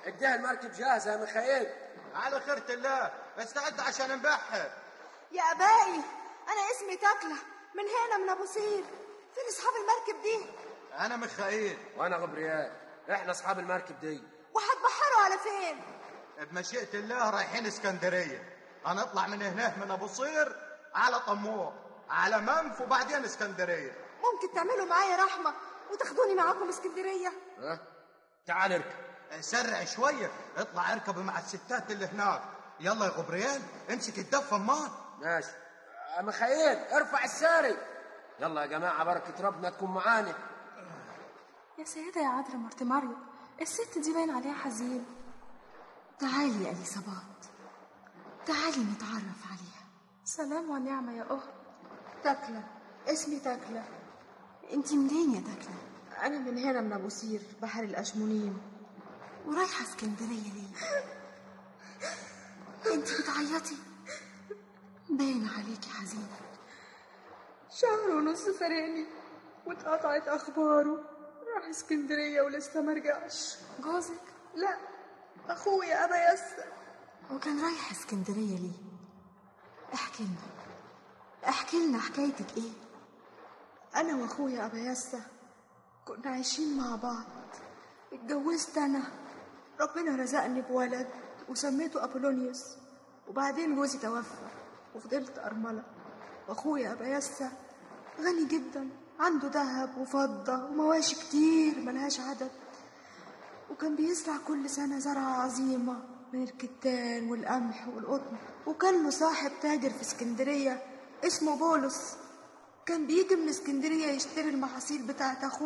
اديها المركب جاهزه يا ميخائيل على خيرة الله استعد عشان نبحر يا ابائي انا اسمي تكله من هنا من ابو سير فين اصحاب المركب دي انا ميخائيل وانا غبريال احنا اصحاب المركب دي وهتبحروا على فين بمشيئة الله رايحين اسكندرية هنطلع من هناك من ابو صير على طموح على منف وبعدين اسكندرية ممكن تعملوا معايا رحمه وتاخدوني معاكم اسكندريه ها تعال اركب سرع شوية اطلع اركب مع الستات اللي هناك يلا يا غبريان امسك الدفة مان ماشي يا ميخائيل ارفع الساري يلا يا جماعه بركه ربنا تكون معانا يا سيدة يا عذرا مرتماريو الست دي باين عليها حزين تعالي يا اليصابات تعالي نتعرف عليها سلام ونعمة يا أخت تكله اسمي تكله انت منين يا دكلة انا من هنا من ابو سير بحر الاشمونين ورايحة اسكندرية ليه انت بتعيطي باين عليكي حزينة شهر ونص فرقني واتقطعت اخباره راح اسكندريه ولسه ما رجعش جوزك لا اخويا ابا يسر وكان رايح اسكندرية ليه احكي لنا احكي لنا حكايتك ايه انا واخويا ابا يسر كنا عايشين مع بعض اتجوزت انا ربنا رزقني بولد وسميته ابولونيوس وبعدين جوزي توفى وفضلت ارمله واخويا ابا يسر غني جدا عنده ذهب وفضه ومواشي كتير ملهاش عدد وكان بيزرع كل سنة زرعة عظيمة من الكتان والقمح والقطن وكان له صاحب تاجر في اسكندرية اسمه بولس كان بيجي من اسكندرية يشتري المحاصيل بتاعت أخوه